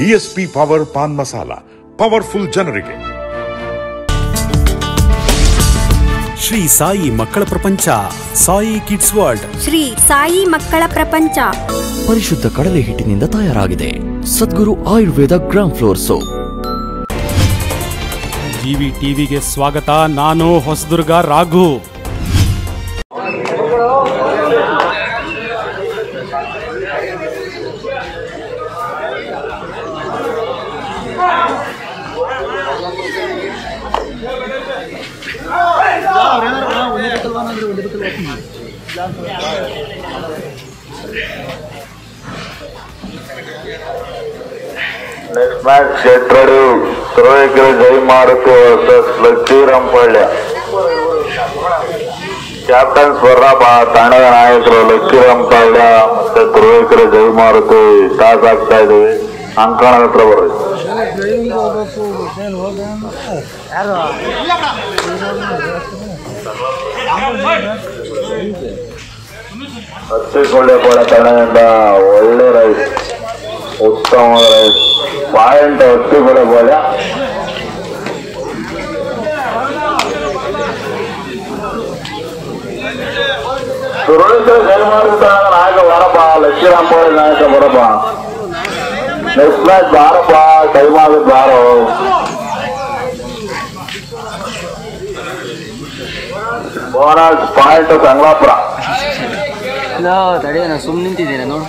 DSP power paan masala powerful ಜನರಿಗೆ ಶ್ರೀ ಸಾಯಿ ಮಕ್ಕಳ ಪ್ರಪಂಚ ಸಾಯಿ ಕಿಡ್ಸ್ ವರ್ಲ್ಡ್ ಶ್ರೀ ಸಾಯಿ ಮಕ್ಕಳ ಪ್ರಪಂಚ ಪರಿಶುದ್ಧ ಕಡಲೆ ಹಿಟ್ಟಿನಿಂದ ತಯಾರಾಗಿದೆ Sadguru Ayurveda gram flour soap GV ಟಿವಿಗೆ ಸ್ವಾಗತ ನಾನು Hosadurga Raghu next match get ready Turuvekere Jai Maruti versus Lakkirampalya captain Swarnappa ತಂಡದ ನಾಯಕರು ಲಕ್ಕಿರಂಪಳ್ಯ ಮತ್ತೆ ತುರುವೇಕೆರೆ ಜೈ ಮಾರುತಿ ಟಾಸ್ ಆಗ್ತಾ ಇದೀವಿ ಅಂಕಣ ಹತ್ರ ಬರ್ರಿ ಹತ್ತಿಕೊಳ್ಳೆಪಾಳ್ಯ ತಂಡದಿಂದ ಒಳ್ಳೆ ರೈಸ್ ಉತ್ತಮ ರೈಸ್ ಪಾಯಿಂಟ್ ಹತ್ತಿಕೊಳ್ಳೆಪಾಳ್ಯ ಸುರುಳಿಕರ ಜಯಮಾರುತ ನಾಯಕ ಬಾರಪ್ಪ ಲಕ್ಷ್ಮೀರಾಮಪಾಳಿ ನಾಯಕ ಬರಪ್ಪ ನೆಕ್ಸ್ಟ್ ಮ್ಯಾಚ್ ಬಾರಪ್ಪ ಟೈಮ್ ಆಗುತ್ತೆ ಬಾರೋ ಬೋನಸ್ ಪಾಯಿಂಟ್ ಸಂಗ್ಲಾಪುರ ಇಲ್ಲ ತಡಿ ನಾನು ಸುಮ್ಮನೆ ನಿಂತಿದ್ದೇನೆ ನೋಡು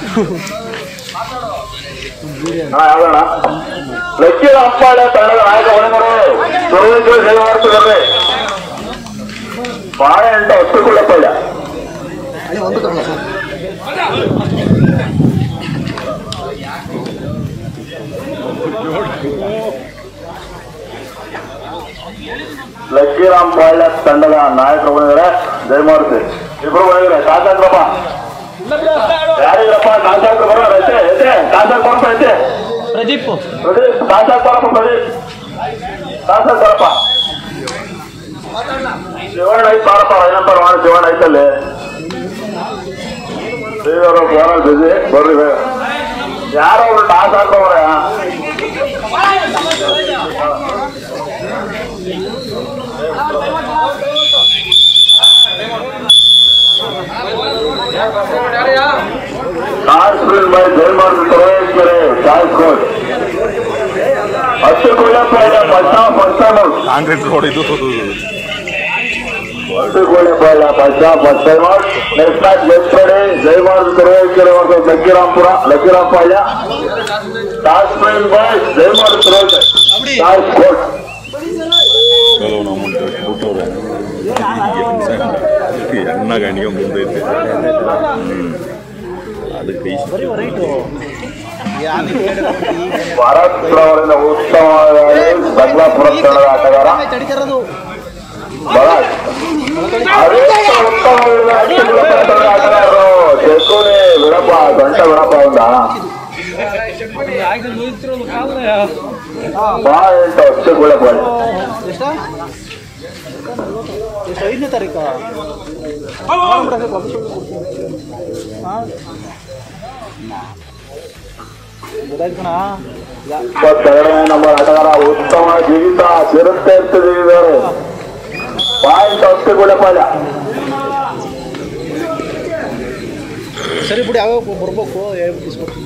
ಅಣ್ಣ ಯಾವ್ದಣ್ಣ ಲಕ್ಕಿ ಅಂಪಾಳೆ ತಂಡದ ನಾಯಕ ಒಳಗಡೆ ಸುರುಳಿಕರ ಜಯಮಾರುತದಲ್ಲಿ ಪಾಯಿಂಟ್ ಹತ್ತಿಕೊಳ್ಳೆಪಾಳ್ಯ ಲಕ್ಕಿರಾಮ್ ಪಾಳ್ಯ ತಂಡದ ನಾಯಕರು ಬಂದಿದ್ದಾರೆ ಜಯಮಾರುತಿ ಇಬ್ರು ಬಂದಿದ್ದಾರೆ ಕಾಸಾಕ್ರಪ್ಪ ಯಾರಿದ್ರಪ್ಪ ಕಾಸಾಕ್ರ ಬರೋ ಐತೆ ಐತೆ ಕಾಸಾಕ್ ಬರಪ್ಪ ಐತೆ ಪ್ರದೀಪ್ ಪ್ರದೀಪ್ ಕಾಸಾಕ್ ಬರಪ್ಪ ಪ್ರದೀಪ್ ಕಾಸಾಕ್ ಬರಪ್ಪ ಶಿವಣ್ಣ ಐತ್ ಬಾರಪ್ಪ ಏನಪ್ಪ ಮಾಡಿ ಶಿವಣ್ಣ ಐತಲ್ಲಿ ಶ್ರೀವರು ಫೋನಲ್ಲಿ ಬಿಸಿ ಬರ್ರಿ ಬೇಗ ಯಾರೋ ಒಂದು ಟಾಸ್ ಹಾಕೋವ್ರೆ ಟಾಸ್ ಬಿಲ್ by Jayamarga Toraveshwari toss coach ಹತ್ತು ಕೊಳ್ಳೆಪಾಳ್ಯ ಪಟ್ಟ ಫಸ್ಟ್ ಟೈಮ್ ಕಾಂಕ್ರೀಟ್ ರೋಡ್ ಇದು ಹತ್ತು ಕೊಳ್ಳೆಪಾಳ್ಯ ಪಟ್ಟ first time next match guest ready Jayamarga Toraveshwari versus Lakkirampura Lakkirampalya toss ಬಿಲ್ by Jayamarga Toraveshwari toss coach ಕೆಲವು ಅಮೌಂಟ್ ಬಿಟ್ಟವ್ರೆ ಎಣ್ಣಗಣಿಗೆ ಮುಂದೈತೆ ಅದಕ್ಕೆ ಭಾರತ್ ಅವರಿಂದ ಉತ್ತಮವಾದ ಬಗ್ಲಾಪುರ ತಂಡದ ಆಟಗಾರ ಭರತ್ ಅದೇ ಉತ್ತಮವಾದ ಅಷ್ಟಗುಳಪುರ ತಂಡದ ಆಟಗಾರರು ಚೆಕ್ಕುನಿ ವಿಡಪ್ಪ ಗಂಟ ವಿಡಪ್ಪ ಒಂದ ಪಾಯಿಂಟ್ ಅಷ್ಟಗುಳಪುರ ಐದನೇ ತಾರೀಕು ಗೊತ್ತಾಯ್ತು ಕಣ ಇಪ್ಪತ್ತೆರಡನೇ ನಂಬರ್ ಆಟಗಾರ ಉತ್ತಮ ಜಿಗಿತ ಚಿರತೆ ಎತ್ತಿದ್ದಾರೆ ಪಾಯಿಂಟ್ ಅಷ್ಟಗುಳಪಾಳ್ಯ ಸರಿ ಬಿಡಿ ಯಾವ್ಯಾವ ಬರ್ಬೇಕು ಹೇಳ್ಬಿಟ್ಟು ಇಸ್ಕೊಡ್ತೀನಿ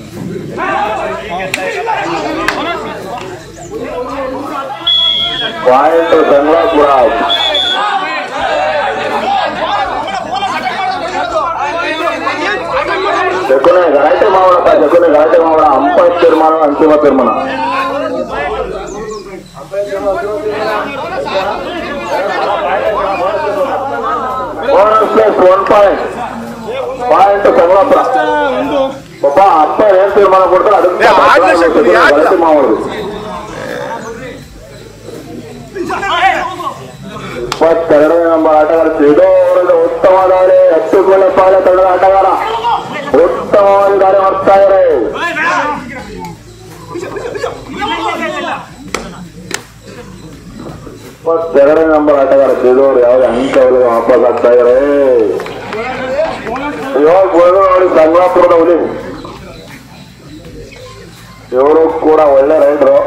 ಪಾಯಿಂಟ್ ಸಂಗ್ಲಾಪುರ ಜಗುನೆ ಗಲಾಟೆ ಮಾಡೋಣಪ್ಪ ಜಗುನೆ ಗಲಾಟೆ ಮಾಡೋಣ ಅಂಪೈರ್ ತೀರ್ಮಾನ ಅಂತಿಮ ತೀರ್ಮಾನ bonus plus one point point Sanglapura ಒಬ್ಬ ಅಂಪೈರ್ ಏನ್ ತೀರ್ಮಾನ ಕೊಡ್ತಾರೆ ಅದಕ್ಕೆ ಗಲಾಟೆ ಮಾಡೋದು ಇಪ್ಪತ್ತೆರಡನೇ ನಂಬರ್ ಆಟಗಾರ ಸಿಡೋರದ ಉತ್ತಮವಾದ ಹತ್ತು ಗೋಲಪಾಲ ತಂಡದ ಆಟಗಾರ ಉತ್ತಮವಾಗಿ ದಾರಿ ಮಾಡ್ತಾ ಇದ್ದಾರೆ ಇಪ್ಪತ್ತೆರಡನೇ ನಂಬರ್ ಆಟಗಾರ ಸಿಡೋರು ಯಾವುದೇ ಅಂಕಗಳಿಗೆ ವಾಪಸ್ ಆಗ್ತಾ ಇದ್ದಾರೆ ಇವಾಗ ಗೋಲು ನೋಡಿ ಸಂಗ್ಲಾಪುರದ ಹುಲಿ ಇವರು ಕೂಡ ಒಳ್ಳೆ ರೈಡರು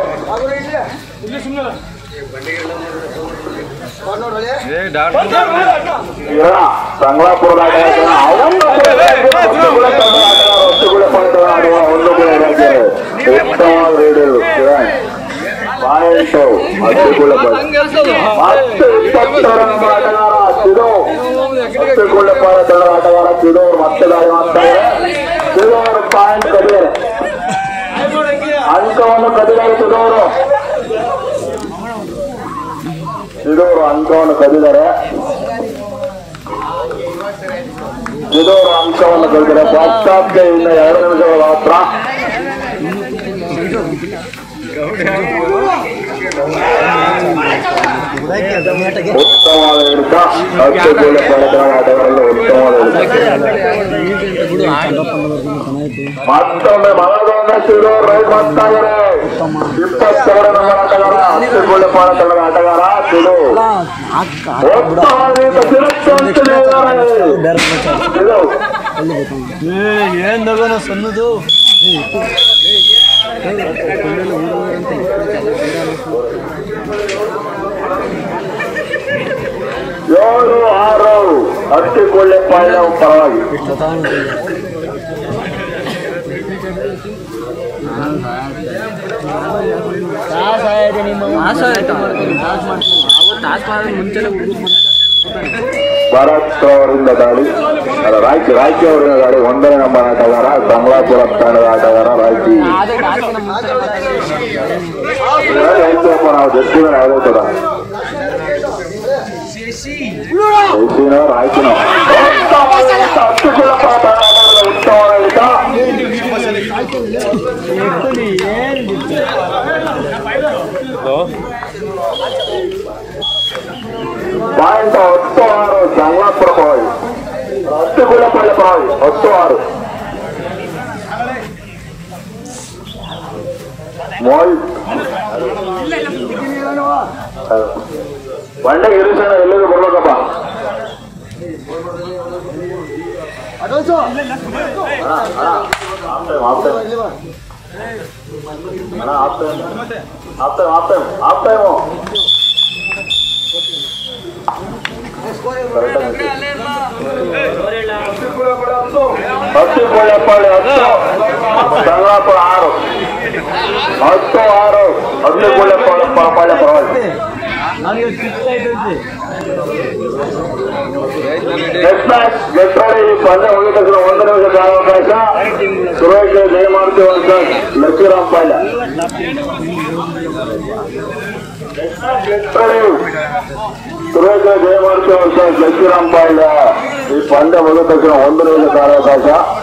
ಕಿರಣ ಸಂಗ್ಲಾಪುರದ ಆಟಗಾರ ಅವನು ಕೂಡ ಹೊಸಗುಳೆ ತಂಡದ ಆಟಗಾರ ಹೊಸಗುಳೆ ಪಾಠದ ಆಡುವ ಒಂದು ಕೂಡ ಇಲಾಖೆ ಉತ್ತಮವಾದ ರೈಡರು ಕಿರಣ್ ಪಾಯಿಂಟು ಹತ್ತುಗುಳೆ ಮತ್ತೆ ಇಪ್ಪತ್ತರ ನಮ್ಮ ಆಟಗಾರ ಸಿದು ಹತ್ತುಗುಳೆ ಪಾಠ ತಂಡದ ಆಟಗಾರ ಸಿದು ಅವರು ಮತ್ತೆ ದಾಳಿ ಮಾಡ್ತಾರೆ ಸಿದು ಅವರು ಪಾಯಿಂಟ್ ಕದಿದ್ದಾರೆ ಅಂಕವನ್ನು ಕದಿದ್ದಾರೆ ಸಿದು ಅವರು ಸಿದೋರು ಅಂಕವನ್ನು ಕದಿದ್ದಾರೆ ಸಿದೋರು ಅಂಕವನ್ನು ಕದಿದ್ದಾರೆ ಫಸ್ಟ್ ಹಾಫ್ಗೆ ಇನ್ನು ಎರಡು ನಿಮಿಷಗಳ ಮಾತ್ರ ಉತ್ತಮವಾದ ಹಿಡಿತ ಹತ್ತು ಗೋಲೆ ಪಡೆದ ಆಟಗಾರರಲ್ಲಿ ಉತ್ತಮವಾದ ಹಿಡಿತ ಮತ್ತೊಮ್ಮೆ ಮನದೊಮ್ಮೆ ಸಿದೋರು ರೈಡ್ ಮಾಡ್ತಾ ಇದ್ದಾರೆ ಇಪ್ಪತ್ತೆರಡು ನಮ್ಮ ಆಟಗಾರ ಹತ್ತು ಗೋಲೆ ಪಾಡ ತಂಡದ ಆಟಗಾರ ಸಿದು ಉತ್ತಮವಾದ ಹಿಡಿತ ಸಿರುತ್ತೆ ಅಂತಾನೆ ಇದ್ದಾರೆ. ಸಿದು. ಏನ್ ನಗೋನ ಸಣ್ಣದು ಏಳು ಆರು ಹತ್ತಿಕೊಳ್ಳೆ ಪಾಯ ಪರವಾಗಿ ಭರತ್ ಅವರಿಂದ ದಾಳಿ ಅಲ್ಲ ರಾಯ್ಕಿ ರಾಯ್ಕಿ ಅವರಿಂದ ದಾಳಿ ಒಂದನೇ ನಂಬರ್ ಆಟಗಾರ ಕಮಲಾಪುರ ತಂಡದ ಆಟಗಾರ ರಾಯ್ಕಿ ರಾಯ್ಕಿ ಅಪ್ಪ ನಾವು ಜಸ್ಟಿನ ಯಾವುದೇ ತರ ಜೈಸಿನೋ ರಾಯ್ಕಿನೋ ಉತ್ತಮ ಹಿಡಿತ ಪಾಯಿಂಟ್ ಹತ್ತು ಆರು ಸಂಗ್ಲಾಪುರ ಪರವಾಗಿ ಹತ್ತು ಗುಳಪಳ್ಳಿ ಪರವಾಗಿ ಹತ್ತು ಆರು ಮೋಲ್ ಬಂಡೆ ಗಿರೀಶಣ್ಣ ಎಲ್ಲಿಗೆ ಬರ್ಬೇಕಪ್ಪ ಅಣ್ಣ, ಅಣ್ಣ, half time, half time. ಅಣ್ಣ, half time. Half time, half time, half time. ಹತ್ತು ಕೊಳ್ಳೆಪಾಳಿ ಹತ್ತು ಸಂಗಾಪುರ ಆರು ಹತ್ತು ಆರು ಹತ್ತು ಕೊಳ್ಳೆಪಾಳಿ ಪಾಳ್ಯ ಪರವಾಗಿ ನೆಕ್ಸ್ಟ್ ಮ್ಯಾಚ್ ಗೆಟ್ಟಾಡಿ ಈ ಪಂದ್ಯ ಮುಗಿದ ತಕ್ಷಣ ಒಂದು ನಿಮಿಷ ಕಾಲಾವಕಾಶ ಸುರೇಶ್ ಜಯಮಾರುತಿ ಅಂತ ಲಕ್ಷ್ಮೀರಾಮ್ ಪಾಳ್ಯ ಗೆಟ್ಟಾಡಿ ಸುರೇಶ್ ಜಯಮಾರುತಿ ಅಂತ ಲಕ್ಷ್ಮೀರಾಮ್ ಪಾಳ್ಯ ಈ ಪಂದ್ಯ ಮುಗಿದ ತಕ್ಷಣ ಒಂದು ನಿಮಿಷ ಕಾಲಾವಕಾಶ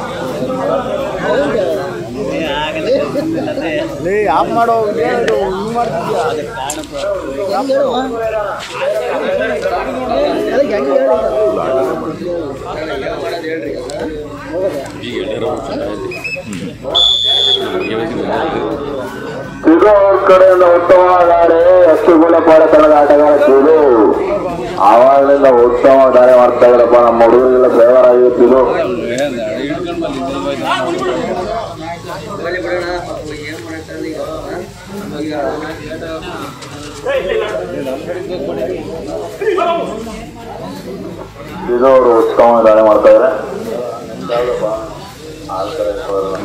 ಆಫ್ ಮಾಡೋ ಇದು ಮಾಡ್ತಿದ್ಯಾ ಇದು ಅವ್ರ ಕಡೆಯಿಂದ ಉತ್ತಮವಾದ ದಾಳಿ ಎಷ್ಟು ಗುಣಪಾಡ ತಂಡದ ಆಟಗಾರ ಇದು ಆವಾಗಲಿಂದ ಉತ್ತಮ ದಾಳಿ ಮಾಡ್ತಾ ಇದ್ರಪ್ಪ ನಮ್ಮ ಹುಡುಗರಿಗೆಲ್ಲ ಫೇವರ್ ಆಗಿರ್ತಿದ್ದು ಇದು ಅವರು ಉತ್ತಮ ದಾಳಿ ಮಾಡ್ತಾ ಇದ್ದಾರೆ ಯಾವ್ದಪ್ಪ? ಆ ಕಡೆ ಬರೋದು.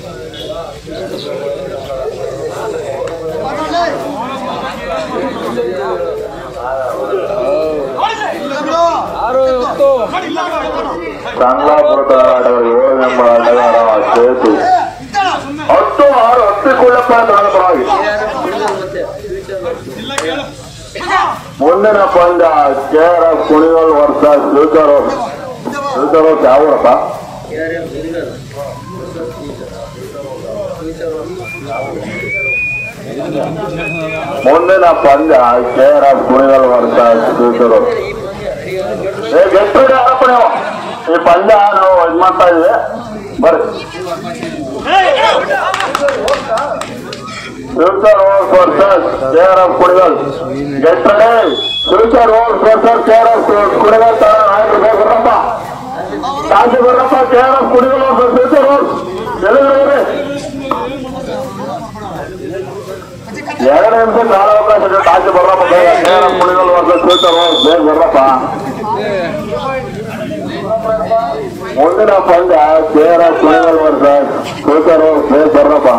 ಸಂಗ್ಲಾಪುರದ ಆಟಗಾರ ಏಳು ನಂಬರ್ ಆಟಗಾರ ಸೇತು ಹತ್ತು ಆರು ಹತ್ತು ಕೊಳ್ಳಪ್ಪ ತಂಡದ ಪರವಾಗಿ ಮುಂದಿನ ಪಂದ್ಯ ಕೆ ಆರ್ ಎಫ್ ಕುಣಿಗಲ್ ವರ್ಷ ಫ್ಯೂಚರ್ ಫ್ಯೂಚರ್ ಯಾವ ಊರಪ್ಪ ಮುಂದಿನ ಪಂದ್ಯ ಕೆ ಆರ್ ಎಫ್ ಕುಣಿಗಲ್ ವರ್ಷ ಫ್ಯೂಚರ್ ಏ ಗೆಸ್ಟ್ ಯಾರಪ್ಪ ನೀವು ಈ ಪಂದ್ಯ ನಾವು ಇದು ಮಾಡ್ತಾ ಇದ್ವಿ ಬರ್ರಿ future overs versus K R F Kunigal guest future overs versus K R F Kunigal ತರ ನಾಯಕರು ಬೇಕು ಬರ್ರಪ್ಪ ಶಾಂತಿ ಬರ್ರಪ್ಪ K R F Kunigal versus future overs ಎಲ್ಲಿದ್ದಾರೆ ಎರಡು ನಿಮಿಷ ಕಾಲಾವಕಾಶ ಇದೆ ಟಾಚ್ ಬರ್ರಪ್ಪ ಬೇಗ ಬೇಗ ಕುಣಿಗಲ್ ವರ್ಗ ಕೂತರು ಬೇಗ ಬರ್ರಪ್ಪ ಮುಂದಿನ ಪಂದ್ಯ ಬೇರ ಕುಣಿಗಲ್ ವರ್ಗ ಕೂತರು ಬೇಗ ಬರ್ರಪ್ಪ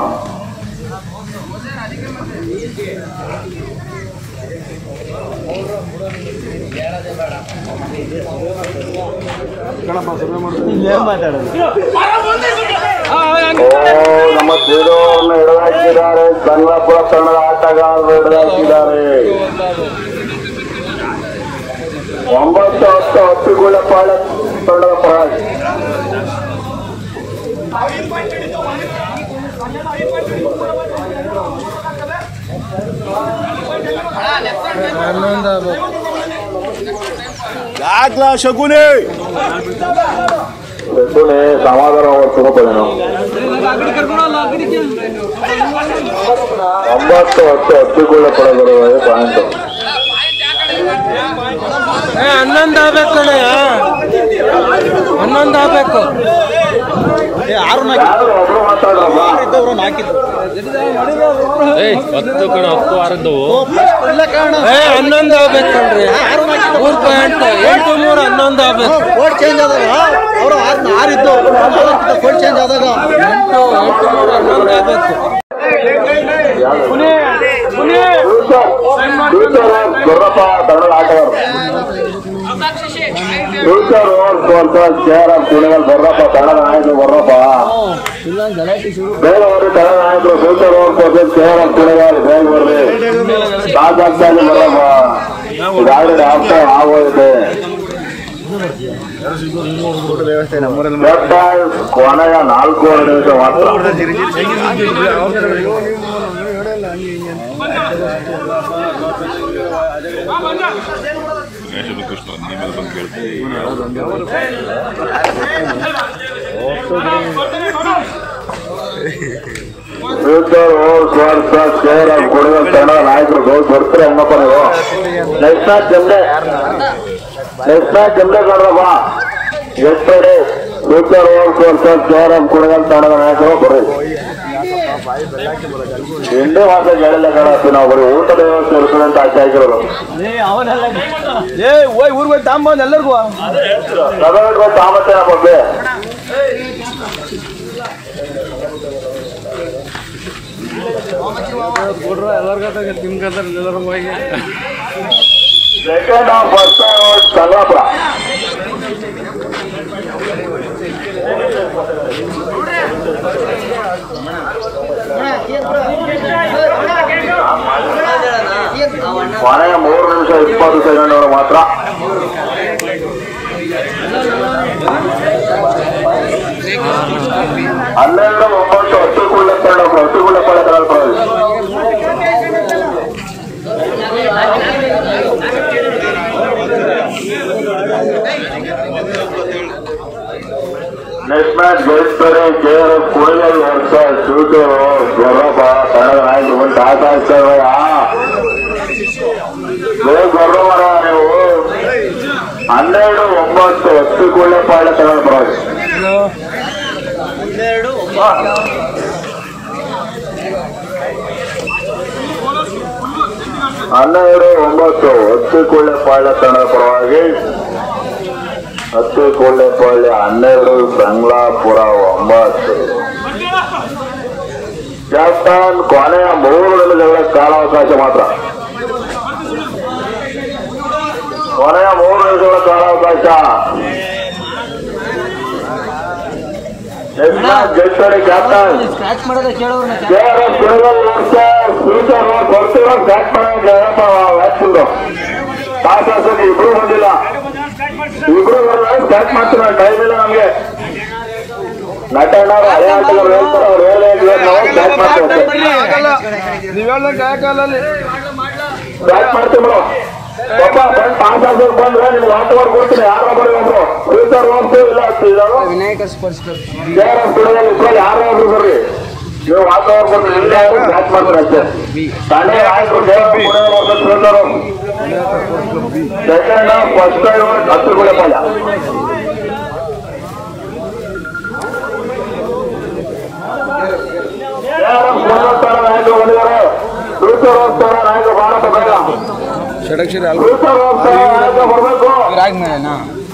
ಓ ನಮ್ಮ ಕ್ರೀಡವನ್ನು ಹಿಡಿದಾಕಿದ್ದಾರೆ ಕನ್ನಡಪುರ ತಂಡದ ಆಟಗಾರರು ಹಿಡಿದಾಕಿದ್ದಾರೆ ಒಂಬತ್ತು ಹತ್ತು ಹತ್ತುಗುಳಪಾಳ್ಯ ತಂಡದ ಪರಾಜ ಶಗುನಿ ಸಮಾಧಾನ ತಗೋಬೋದೇನು ಒಂಬತ್ತು ಹತ್ತು ಹತ್ತುಗುಳ ಪಡೆದಿರುವ ಪಾಯಿಂಟ್ ಹನ್ನೊಂದು ಆಗ್ಬೇಕು ಕಣಯ್ಯ ಹನ್ನೊಂದು ಆಗ್ಬೇಕು ಆರು ಯಾರು ಒಬ್ರು ಮಾತಾಡ್ರಪ್ಪ ಇದ್ದವ್ರು ನಾಲ್ಕಿದ್ದು ಹತ್ತು ಕಣ ಹತ್ತು ಆರದ್ದವು ಇಲ್ಲ ಕಾರಣ ಏ ಹನ್ನೊಂದು ಆಗ್ಬೇಕು ಕಣ್ರಿ ಮೂರು ಪಾಯಿಂಟ್ ಎಂಟು ಮೂರು ಹನ್ನೊಂದು ಆಗ್ಬೇಕು ಕೋಡ್ ಚೇಂಜ್ ಆದಾಗ ಅವರು ಆರು ಆರಿದ್ದು ಕೋಡ್ ಚೇಂಜ್ ಆದಾಗ ಎಂಟು ಎಂಟು ಮೂರು ಹನ್ನೊಂದು ಆಗ್ಬೇಕು ಗುರ್ರಪ್ಪ ತಂಡದ ಆಟಗಾರರು ಫ್ಯೂಚರ್ ಓವರ್ ಕೇರ್ ಕುಣಿಗಲ್ ಬರ್ರಪ್ಪ ತಂಡದ ನಾಯಕರು ಬರ್ರಪ್ಪ ಬೇಗ ಬರ್ರಿ ತಂಡದ ನಾಯಕರು ಫ್ಯೂಚರ್ ಓವರ್ ಕೋರ್ಸ್ ಕೇರ್ ಕುಣಿಗಲ್ ಬೇಗ ಬರ್ರಿ ಸಾಕಾಗ್ತಾ ಇದೆ ಬರ್ರಪ್ಪ ಗಾಡಿ ಆಗ್ತಾ ಆಗೋಯ್ತೆ ಬೆಟ್ಟ ಕೊನೆಯ ನಾಲ್ಕು ನಿಮಿಷ ಮಾತ್ರ ಫ್ಯೂಚರ್ ಸ್ವಾರ್ಥ ಶೇರ್ ಕೊಡುವ ಕನ್ನಡ ನಾಯಕರು ಗೌಡ್ ಬರ್ತಾರೆ ಹಂಗಪ್ಪ ನೀವು ನೆಕ್ಸ್ಟ್ ಮ್ಯಾಚ್ ಜಮ್ಲೆ ನೆಕ್ಸ್ಟ್ ಮ್ಯಾಚ್ ಜಮ್ಲೆ ಕಡ್ರಪ್ಪ ಎಷ್ಟೇ ಫ್ಯೂಚರ್ ಸ್ವಾರ್ಥ ಶೇರ್ ಕೊಡುವ ಕನ್ನಡ ನಾಯಕರು ಬರ್ರಿ ಹಿಂದೆ ಮಾತ್ರ ಹೇಳಿಲ್ಲ ಕಣಪ್ಪ ನಾವು ಬರೀ ಊಟದ ವ್ಯವಸ್ಥೆ ಇರ್ತದೆ ಅಂತ ಆಸೆ ಆಗಿರೋದು ಏ ಓಯ್ ಊರಿಗೆ ಹೋಗಿ ತಾಂಬಂದು ಎಲ್ಲರಿಗೂ ರಗಡ್ ತಾಮತ್ತೇನ ಬಗ್ಗೆ ಸೆಕೆಂಡ್ ಹಾಫ್ ಫಸ್ಟ್ ಸಂಗಾಪುರ ಕೊನೆಯ ಮೂರು ನಿಮಿಷ ಇಪ್ಪತ್ತು ಸೆಕೆಂಡ್ ಮಾತ್ರ ಹನ್ನೆರಡು ಒಂಬತ್ತು ಹತ್ತು ಕುಳ್ಳಪ್ಪಳ್ಳ ಹತ್ತು ಕುಳ್ಳಪ್ಪಳ್ಳ ನೆಕ್ಸ್ಟ್ ಮ್ಯಾಚ್ ಗೆಲ್ತಾರೆ ಕೆ ಆರ್ ಎಫ್ ಕುಣಿಗಲ್ ವರ್ಷ ಶೂಟರು ಗೊರ್ರಪ್ಪ ಕನ್ನಡ ನಾಯಕರು ಬಂದು ಆಟ ಆಡ್ತಾರೆ ಬೇಗ ಗೊರ್ರವರ ನೀವು ಹನ್ನೆರಡು ಒಂಬತ್ತು ಹತ್ತು ಕುಳ್ಳಪಾಳ್ಯ ತಗೊಂಡು ಬರೋದು ಹನ್ನೆರಡು ಒಂಬತ್ತು ಹತ್ತು ಕೊಳ್ಳೆಪಾಳ್ಯ ತಂಡದ ಪರವಾಗಿ ಹತ್ತು ಕೊಳ್ಳೆಪಾಳ್ಯ ಹನ್ನೆರಡು ಸಂಗ್ಲಾಪುರ ಒಂಬತ್ತು ಕ್ಯಾಪ್ಟನ್ ಕೊನೆಯ ಮೂರು ನಿಮಿಷಗಳ ಕಾಲಾವಕಾಶ ಮಾತ್ರ ಕೊನೆಯ ಮೂರು ನಿಮಿಷಗಳ ಕಾಲಾವಕಾಶ ಗೆಲ್ತಾರೆ ಕ್ಯಾಪ್ಟನ್ ಸ್ಕ್ರಾಚ್ ಮಾಡೋದ ಕೇಳೋರ್ನ KRS ಕುಣಿಗಲ್ ವರ್ಷ ಫ್ಯೂಚರ್ ಕೊಡ್ತಿರೋ ಬ್ಯಾಟ್ ಮಾಡೋಕೆ ವ್ಯಾಕ್ಸಿಂದು ಕಾಸಾಸಕ್ಕೆ ಇಬ್ರು ಬಂದಿಲ್ಲ ಇಬ್ರು ಬರಲ್ಲ ಸ್ಟಾರ್ಟ್ ಮಾಡ್ತೀವಿ ಟೈಮ್ ಇಲ್ಲ ನಮ್ಗೆ ನಟಣ್ಣ ಹಳೆ ಆಟಗಾರರು ಹೇಳ್ತಾರೆ ಅವ್ರು ಹೇಳಿ ನಾವು ಸ್ಟಾರ್ಟ್ ಮಾಡ್ತೀವಿ ನೀವು ಹೇಳ್ದಂಗೆ ಕಾಯಕಾಲಲ್ಲಿ ಸ್ಟಾರ್ಟ್ ಮಾಡ್ತೀವಿ ಬಿಡು ಪಾಪ ಬಂದು ಪಾಸ್ ಆಗೋದು ಬಂದ್ರೆ ನಿಮ್ಗೆ ಆಟಗಾರ ಕೊಡ್ತೀನಿ ಯಾರೋ ಬರೀ ಒಬ್ರು ಫ್ಯೂಚರ್ ಹೋಗ್ತೀವಿ ಇಲ್ಲ ಇದಾರು ವಿನಾಯಕ ಸ್ಪರ್ಶ್ KRS ಕುಣಿಗಲ್ ಇಬ್ಬರಲ್ಲಿ ಯಾರೋ ಒಬ್ರು ಬರ್ರಿ ನೀವು ಆಟಗಾರ ಕೊಡ್ತೀರಿ ಇಲ್ಲ ಸ್ಟಾರ್ಟ್ ಮಾಡ್ತೀರಿ ಅಷ್ಟೇ ತಂಡ ಆಯ್ತು ಸೆಕೆಂಡ್ ಫಸ್ಟ್ ಹತ್ತು ಕೂಡ ಪಾಲ ನಾಯಕರು ಹೋಗ್ತಾರ ನಾಯಕ ಭಾರತ ಬೇಡ ಷಡಕ್ಷರಿ ಫ್ಯೂಚರ್ ಹೋಗ್ತಾರ ನಾಯಕ ಬರ್ಬೇಕು ಆದ್ಮೇಲೆನಾ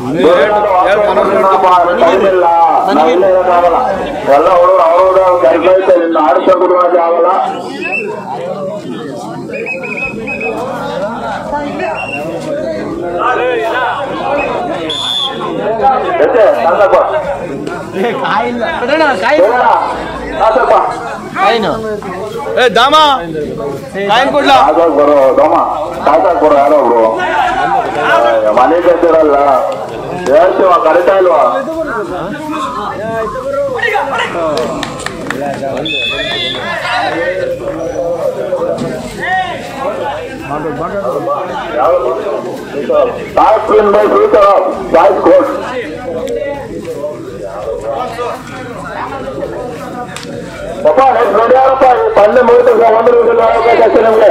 ಟೈಮಿಲ್ಲ ನಾವಿಲ್ಲೇ ಇರೋಕ್ಕಾಗಲ್ಲ ಎಲ್ಲ ಹುಡುಗರು ಅವ್ರವ್ರ ಕೆಲಸ ಐತೆ ನಿನ್ನ ಆಡಿಸ ಬಿಡೋಕೆ ಆಗಲ್ಲ ಎತ್ತೆ ತಂದಪ್ಪ ಹೇಳಣ್ಣ, ಕಾಸಪ್ಪ ಏನು ಏ ದಾಮ ಕಾಯಿನ್ ಕೊಡ್ಲ ಕಾಸಾಕ್ ಬರೋ ದೋಮ ಕಾಸಾಕ್ ಬರೋ ಯಾರೋ ಒಬ್ರು ಮನೆ ಕಟ್ಟಿರಲ್ಲ ಹೇಳ್ತೀವ ಕರಿತಾ ಇಲ್ವಾ toss win by future of choice court ಅಪ್ಪ ನೆಕ್ಸ್ಟ್ ರೆಡಿ ಯಾರಪ್ಪ ಈ ಪಂದ್ಯ ಮುಗಿದ ಒಂದು ನಿಮಿಷ ಅವಕಾಶ ನಿಮ್ಗೆ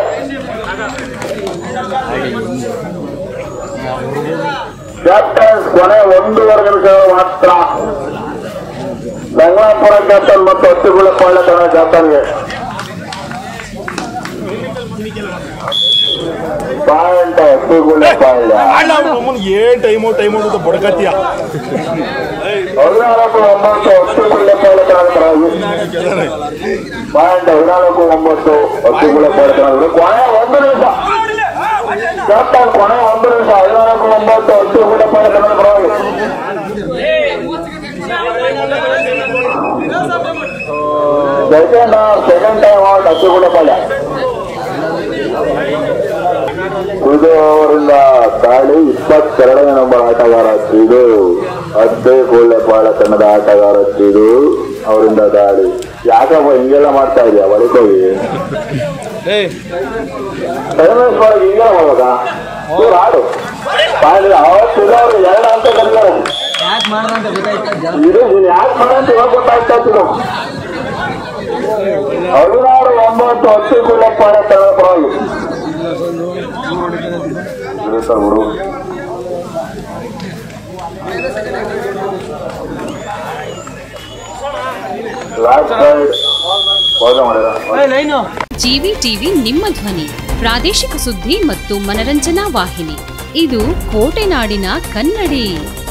ಕ್ಯಾಪ್ಟನ್ಸ್ ಕೊನೆ ಒಂದೂವರೆ ನಿಮಿಷಗಳು ಮಾತ್ರ ಬೆಂಗಳಾಪುರ ಕ್ಯಾಪ್ಟನ್ ಮತ್ತು ಹತ್ತಿಗುಳ ಪಾಳ್ಯ ತನ್ನ ಕ್ಯಾಪ್ಟನ್ಗೆ ಪಾಯಿಂಟ್ ಹತ್ತಿಗುಳ ಪಾಳ್ಯ ಏನ್ ಟೈಮು ಟೈಮು ಅಂತ ಬಡ್ಕತ್ತೀಯ ಹದಿನಾಲ್ಕು ಒಂಬತ್ತು ಹತ್ತಿಗುಳ ಪಾಳ್ಯ ತನ್ನ ಪಾಯಿಂಟ್ ಹದಿನಾಲ್ಕು ಒಂಬತ್ತು ಹತ್ತಿಗುಳ ಪಾಳ್ಯ ತನ್ನ ಕೊನೆ ಒಂದು ನಿಮಿಷ ಕ್ಯಾಪ್ಟನ್ ಕೊನೆ ಒಂದು ನಿಮಿಷ ಹದಿನಾಲ್ಕು ಒಂಬತ್ತು ಹತ್ತಿಗುಳ ಪಾಳ್ಯ ತನ್ನ ಪರವಾಗಿ second second time out Hattigula Palya ಇದು ಅವರಿಂದ ದಾಳಿ ಇಪ್ಪತ್ತೆರಡನೇ ನಂಬರ್ ಆಟಗಾರ ಇದು ಅದ್ದೇ ಕೂಡಲೇ ತಂಡದ ಆಟಗಾರ ಇದು ಅವರಿಂದ ದಾಳಿ ಯಾಕಪ್ಪ ಹಿಂಗೆಲ್ಲ ಮಾಡ್ತಾ ಇದೆಯಾ ಬಳಿಕೋಗಿ ಏ ಟೈಮೇಶ್ ಒಳಗೆ ಹಿಂಗೆಲ್ಲ ಮಾಡ್ಬೇಕಾ ಇವ್ರು ಆಡು ಪಾಳಿ ಅವತ್ತಿದ್ರು ಎರಡು ಅಂತ ಕರೀತಾರೆ ಯಾಕೆ ಮಾಡ್ದಂತ ಗೊತ್ತಾಯ್ತಾ ಇದು ನೀನು ಯಾಕೆ ಮಾಡಂತ ಇವಾಗ ಗೊತ್ತಾಗ್ತಾ ಇತ್ತು ಹದಿನಾರು ಒಂಬತ್ತು ಹತ್ತು ಕುಳ್ಳಪ್ಪ ತಂಡದ ಪರವಾಗಿ ಇದು ಸರ್ ಹುಡುಗ ಲಾಸ್ಟ್ ಸೈಡ್ ಹೋದ ಮಾಡಿದ ಲೈನು ಜಿವಿ ಟಿವಿ ನಿಮ್ಮ ಧ್ವನಿ ಪ್ರಾದೇಶಿಕ ಸುದ್ದಿ ಮತ್ತು ಮನರಂಜನಾ ವಾಹಿನಿ ಇದು ಕೋಟೆನಾಡಿನ ಕನ್ನಡಿ